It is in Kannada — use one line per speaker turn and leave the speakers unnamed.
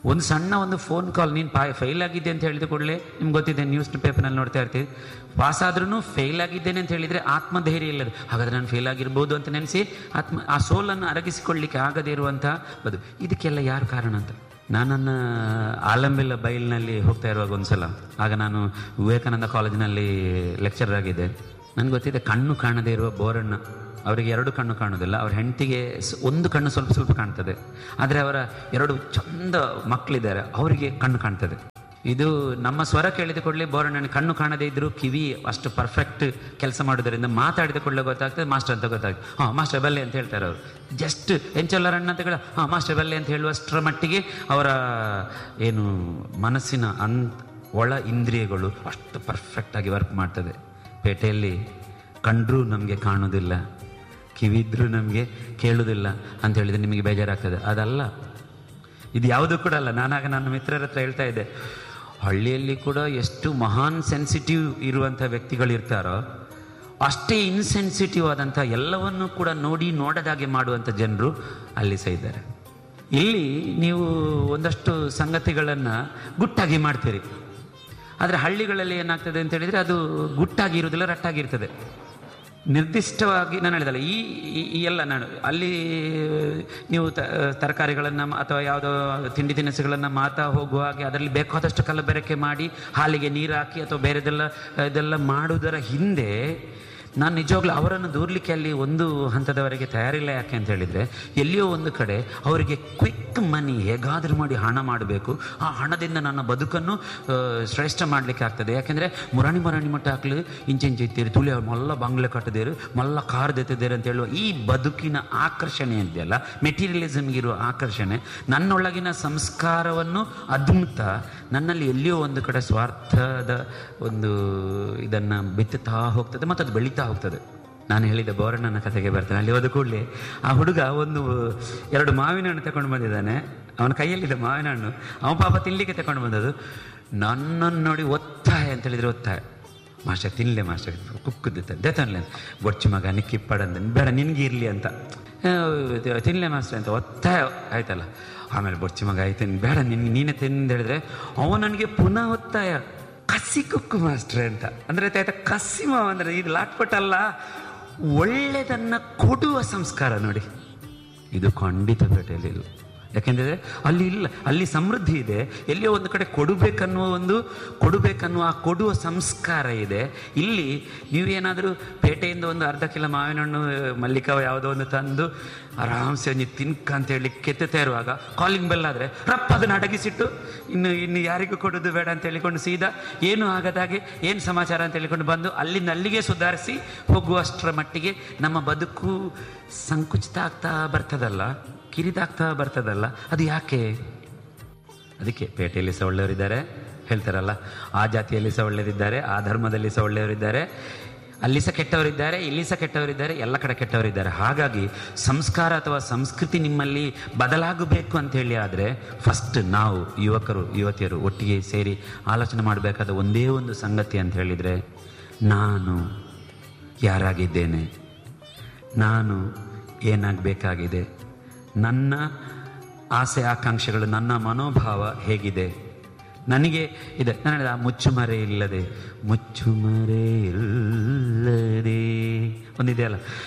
ಒಂದು ಸಣ್ಣ ಒಂದು ಫೋನ್ ಕಾಲ್ ನೀನು ಪಾ ಫೇಲ್ ಆಗಿದ್ದೆ ಅಂತ ಹೇಳಿದ ಕೂಡಲೇ ನಿಮ್ಗೆ ಗೊತ್ತಿದೆ ನ್ಯೂಸ್ ಪೇಪರ್ನಲ್ಲಿ ನೋಡ್ತಾ ಇರ್ತೀವಿ ಪಾಸ್ ಆದ್ರೂ ಫೇಲ್ ಆಗಿದ್ದೇನೆ ಅಂತ ಹೇಳಿದರೆ ಆತ್ಮಧೈರ್ಯ ಇಲ್ಲದು ಹಾಗಾದ್ರೆ ನಾನು ಫೇಲ್ ಆಗಿರ್ಬೋದು ಅಂತ ನೆನೆಸಿ ಆತ್ಮ ಆ ಸೋಲನ್ನು ಅರಗಿಸಿಕೊಳ್ಳಿಕ್ಕೆ ಆಗದೇ ಇರುವಂತಹ ಬದು ಇದಕ್ಕೆಲ್ಲ ಯಾರು ಕಾರಣ ಅಂತ ನಾನನ್ನ ಆಲಂಬಿಲ್ಲ ಬೈಲ್ನಲ್ಲಿ ಹೋಗ್ತಾ ಇರುವಾಗ ಒಂದ್ಸಲ ಆಗ ನಾನು ವಿವೇಕಾನಂದ ಕಾಲೇಜಿನಲ್ಲಿ ಲೆಕ್ಚರರ್ ಆಗಿದ್ದೆ ನನಗೆ ಗೊತ್ತಿದೆ ಕಣ್ಣು ಕಾಣದೇ ಇರುವ ಬೋರಣ್ಣ ಅವರಿಗೆ ಎರಡು ಕಣ್ಣು ಕಾಣೋದಿಲ್ಲ ಅವ್ರ ಹೆಂಡತಿಗೆ ಸ್- ಒಂದು ಕಣ್ಣು ಸ್ವಲ್ಪ ಸ್ವಲ್ಪ ಕಾಣ್ತದೆ ಆದರೆ ಅವರ ಎರಡು ಚಂದ ಮಕ್ಕಳಿದ್ದಾರೆ ಅವರಿಗೆ ಕಣ್ಣು ಕಾಣ್ತದೆ ಇದು ನಮ್ಮ ಸ್ವರ ಕೇಳಿದ ಕೂಡಲೇ ಬೋರಣ್ಣನ ಕಣ್ಣು ಕಾಣದೇ ಇದ್ದರೂ ಕಿವಿ ಅಷ್ಟು ಪರ್ಫೆಕ್ಟ್ ಕೆಲಸ ಮಾಡೋದರಿಂದ ಮಾತಾಡಿದ ಕೂಡಲೇ ಗೊತ್ತಾಗ್ತದೆ ಮಾಸ್ಟರ್ ಅಂತ ಗೊತ್ತಾಗ್ತದೆ ಹಾಂ ಮಾಸ್ಟರ್ ಬಲ್ಲೆ ಅಂತ ಹೇಳ್ತಾರೆ ಅವರು ಜಸ್ಟ್ ಎಂಚಲ್ಲರಣ್ಣ ಅಂತ ಹೇಳ ಹಾಂ ಮಾಸ್ಟರ್ ಬಲ್ಲೆ ಅಂತ ಹೇಳುವಷ್ಟರ ಮಟ್ಟಿಗೆ ಅವರ ಏನು ಮನಸ್ಸಿನ ಅನ್ ಒಳ ಇಂದ್ರಿಯಗಳು ಅಷ್ಟು ಪರ್ಫೆಕ್ಟಾಗಿ ವರ್ಕ್ ಮಾಡ್ತದೆ ಪೇಟೆಯಲ್ಲಿ ಕಂಡ್ರೂ ನಮಗೆ ಕಾಣೋದಿಲ್ಲ ಕಿವಿದ್ರೂ ನಮಗೆ ಕೇಳೋದಿಲ್ಲ ಅಂತ ಹೇಳಿದ್ರೆ ನಿಮಗೆ ಬೇಜಾರಾಗ್ತದೆ ಅದಲ್ಲ ಇದು ಯಾವುದೂ ಕೂಡ ಅಲ್ಲ ನಾನಾಗ ನನ್ನ ಮಿತ್ರರ ಹತ್ರ ಹೇಳ್ತಾ ಇದ್ದೆ ಹಳ್ಳಿಯಲ್ಲಿ ಕೂಡ ಎಷ್ಟು ಮಹಾನ್ ಸೆನ್ಸಿಟಿವ್ ಇರುವಂಥ ವ್ಯಕ್ತಿಗಳು ಇರ್ತಾರೋ ಅಷ್ಟೇ ಇನ್ಸೆನ್ಸಿಟಿವ್ ಆದಂಥ ಎಲ್ಲವನ್ನೂ ಕೂಡ ನೋಡಿ ನೋಡದಾಗೆ ಮಾಡುವಂಥ ಜನರು ಅಲ್ಲಿ ಸಹ ಇದ್ದಾರೆ ಇಲ್ಲಿ ನೀವು ಒಂದಷ್ಟು ಸಂಗತಿಗಳನ್ನು ಗುಟ್ಟಾಗಿ ಮಾಡ್ತೀರಿ ಆದರೆ ಹಳ್ಳಿಗಳಲ್ಲಿ ಏನಾಗ್ತದೆ ಅಂತ ಹೇಳಿದರೆ ಅದು ಗುಟ್ಟಾಗಿ ಇರುವುದಿಲ್ಲ ರಟ್ಟಾಗಿರ್ತದೆ ನಿರ್ದಿಷ್ಟವಾಗಿ ನಾನು ಹೇಳಿದಲ್ಲ ಈ ಈ- ಈ ಎಲ್ಲ ನಾನು ಅಲ್ಲಿ ನೀವು ತ- ತರಕಾರಿಗಳನ್ನು ಅಥವಾ ಯಾವುದೋ ತಿಂಡಿ ತಿನಿಸುಗಳನ್ನು ಮಾತಾ ಹೋಗುವ ಹಾಗೆ ಅದರಲ್ಲಿ ಬೇಕಾದಷ್ಟು ಕಲಬೆರಕೆ ಮಾಡಿ ಹಾಲಿಗೆ ನೀರು ಹಾಕಿ ಅಥವಾ ಬೇರೆದೆಲ್ಲ ಇದೆಲ್ಲ ಮಾಡುವುದರ ಹಿಂದೆ ನಾನು ನಿಜವಾಗ್ಲೂ ಅವರನ್ನು ದೂರ್ಲಿಕ್ಕೆ ಅಲ್ಲಿ ಒಂದು ಹಂತದವರೆಗೆ ತಯಾರಿಲ್ಲ ಯಾಕೆ ಅಂತ ಹೇಳಿದರೆ ಎಲ್ಲಿಯೋ ಒಂದು ಕಡೆ ಅವರಿಗೆ ಕ್ವಿಕ್ ಮನಿ ಹೇಗಾದರೂ ಮಾಡಿ ಹಣ ಮಾಡಬೇಕು ಆ ಹಣದಿಂದ ನನ್ನ ಬದುಕನ್ನು ಆ, ಶ್ರೇಷ್ಠ ಮಾಡಲಿಕ್ಕೆ ಆಗ್ತದೆ ಯಾಕೆಂದರೆ ಮುರಾಣಿ ಮುರಾಣಿ ಮಟ್ಟ ಹಾಕ್ಲಿ ಇಂಚೆ ಇಂಚೆ ಇತ್ತೀರಿ ತುಳಿ ಅವ್ರು ಮಲ್ಲ ಬಂಗ್ಲೆ ಕಟ್ಟದೇರು ಮಲ್ಲ ಕಾರ್ ದೆತ್ತಿದ್ದೇರು ಅಂತ ಹೇಳುವ ಈ ಬದುಕಿನ ಆಕರ್ಷಣೆ ಇದೆಯಲ್ಲ ಮೆಟೀರಿಯಲಿಸಮ್ಗೆ ಇರುವ ಆಕರ್ಷಣೆ ನನ್ನೊಳಗಿನ ಸಂಸ್ಕಾರವನ್ನು ಅದ್ಮುತ ನನ್ನಲ್ಲಿ ಎಲ್ಲಿಯೋ ಒಂದು ಕಡೆ ಸ್ವಾರ್ಥದ ಒಂದು ಇದನ್ನು ಬಿತ್ತುತ್ತಾ ಹೋಗ್ತದೆ ಮತ್ತು ಅದು ಬೆಳೀತಾ ಹೋಗ್ತದೆ ನಾನು ಹೇಳಿದ ಬೋರಣ್ಣನ ಕಥೆಗೆ ಬರ್ತೇನೆ ಅಲ್ಲಿ ಹೋದ ಕೂಡಲೇ ಆ ಹುಡುಗ ಒಂದು ಎರಡು ಮಾವಿನ ಹಣ್ಣು ತಗೊಂಡು ಬಂದಿದ್ದಾನೆ ಅವನ ಕೈಯಲ್ಲಿದ್ದ ಮಾವಿನ ಹಣ್ಣು ಅವನ ಪಾಪ ತಿನ್ಲಿಕ್ಕೆ ತಗೊಂಡು ಬಂದದ್ದು ನನ್ನನ್ನು ನೋಡಿ ಒತ್ತಾಯ ಅಂತ ಹೇಳಿದ್ರೆ ಒತ್ತಾಯ ಮಾಸ್ಟರ್ ತಿನ್ಲೆ ಮಾಸ್ಟರ್ ಕುಕ್ಕುದ್ದಿತ್ತ ದೇತನ್ಲೆ ಬೊಚ್ಚು ಮಗ ನಿಕ್ಕಿಪ್ಪಡಂದ ಬೇಡ ನಿನ್ಗೆ ಇರಲಿ ಅಂತ ಆ, ತಿನ್ಲೆ ಮಾಸ್ಟರ್ ಅಂತ ಒತ್ತಾಯ ಆಯ್ತಲ್ಲ ಆಮೇಲೆ ಬೊಚ್ಚು ಮಗ ಆಯ್ತು ಬೇಡ ನಿನ್ ನೀನೇ ತಿಂದು ಹೇಳಿದ್ರೆ ಅವ ನನಗೆ ಪುನಃ ಒತ್ತಾಯ ಕಸಿ ಕುಕ್ಕು ಮಾಸ್ಟ್ರೆ ಅಂತ ಅಂದ್ರೆ ಆಯ್ತಾ ಕಸಿ ಮಾವ ಅಂದ್ರೆ ಇದು ಲಾಟ್ಪಟ್ ಅಲ್ಲ ಒಳ್ಳೆದನ್ನ ಕೊಡುವ ಸಂಸ್ಕಾರ ನೋಡಿ ಇದು ಖಂಡಿತ ಪೇಟೆಯಲ್ಲಿ ಇಲ್ಲ ಯಾಕೆಂದರೆ ಅಲ್ಲಿ ಇಲ್ಲ ಅಲ್ಲಿ ಸಮೃದ್ಧಿ ಇದೆ ಎಲ್ಲಿಯೋ ಒಂದು ಕಡೆ ಕೊಡಬೇಕನ್ನುವ ಒಂದು ಕೊಡಬೇಕನ್ನುವ ಆ ಕೊಡುವ ಸಂಸ್ಕಾರ ಇದೆ ಇಲ್ಲಿ ನೀವೇನಾದರೂ ಪೇಟೆಯಿಂದ ಒಂದು ಅರ್ಧ ಕಿಲೋ ಮಾವಿನ ಹಣ್ಣು ಮಲ್ಲಿಕವ ಯಾವುದೋ ಒಂದು ತಂದು ಆರಾಮ್ಸೆ ಒಂದು ತಿನ್ಕ ಅಂತ ಹೇಳಿ ಕೆತ್ತುತ್ತಾ ಇರುವಾಗ ಕಾಲಿಂಗ್ ಬೆಲ್ ಆದರೆ ರಪ್ಪ ಅದನ್ನು ಅಡಗಿಸಿಟ್ಟು ಇನ್ನು ಇನ್ನು ಯಾರಿಗೂ ಕೊಡೋದು ಬೇಡ ಅಂತ ಹೇಳಿಕೊಂಡು ಸೀದಾ ಏನು ಆಗದಾಗೆ ಏನು ಸಮಾಚಾರ ಅಂತ ಹೇಳಿಕೊಂಡು ಬಂದು ಅಲ್ಲಿಂದ ಅಲ್ಲಿಗೆ ಸುಧಾರಿಸಿ ಹೋಗುವಷ್ಟರ ಮಟ್ಟಿಗೆ ನಮ್ಮ ಬದುಕು ಸಂಕುಚಿತ ಆಗ್ತಾ ಬರ್ತದಲ್ಲ ಕಿರಿದಾಗ್ತಾ ಬರ್ತದಲ್ಲ ಅದು ಯಾಕೆ ಅದಕ್ಕೆ ಪೇಟೆಯಲ್ಲಿ ಸಹ ಒಳ್ಳೆಯವರಿದ್ದಾರೆ ಹೇಳ್ತಾರಲ್ಲ ಆ ಜಾತಿಯಲ್ಲಿ ಸಹ ಒಳ್ಳೆಯದಿದ್ದಾರೆ ಆ ಧರ್ಮದಲ್ಲಿ ಸಹ ಒಳ್ಳೆಯವರಿದ್ದಾರೆ ಅಲ್ಲಿ ಸಹ ಕೆಟ್ಟವರಿದ್ದಾರೆ ಇಲ್ಲಿ ಸಹ ಕೆಟ್ಟವರಿದ್ದಾರೆ ಎಲ್ಲ ಕಡೆ ಕೆಟ್ಟವರಿದ್ದಾರೆ ಹಾಗಾಗಿ ಸಂಸ್ಕಾರ ಅಥವಾ ಸಂಸ್ಕೃತಿ ನಿಮ್ಮಲ್ಲಿ ಬದಲಾಗಬೇಕು ಅಂತ ಹೇಳಿ ಆದರೆ ಫಸ್ಟ್ ನಾವು ಯುವಕರು ಯುವತಿಯರು ಒಟ್ಟಿಗೆ ಸೇರಿ ಆಲೋಚನೆ ಮಾಡಬೇಕಾದ ಒಂದೇ ಒಂದು ಸಂಗತಿ ಅಂತ ಹೇಳಿದರೆ ನಾನು ಯಾರಾಗಿದ್ದೇನೆ ನಾನು ಏನಾಗಬೇಕಾಗಿದೆ ನನ್ನ ಆಸೆ ಆಕಾಂಕ್ಷೆಗಳು ನನ್ನ ಮನೋಭಾವ ಹೇಗಿದೆ ನನಗೆ ಇದೆ ನಾನು ಹೇಳಿದ ಆ ಮುಚ್ಚುಮರೆ ಇಲ್ಲದೆ ಮುಚ್ಚುಮರೆ ಇಲ್ಲದೆ ಒಂದಿದೆಯಲ್ಲ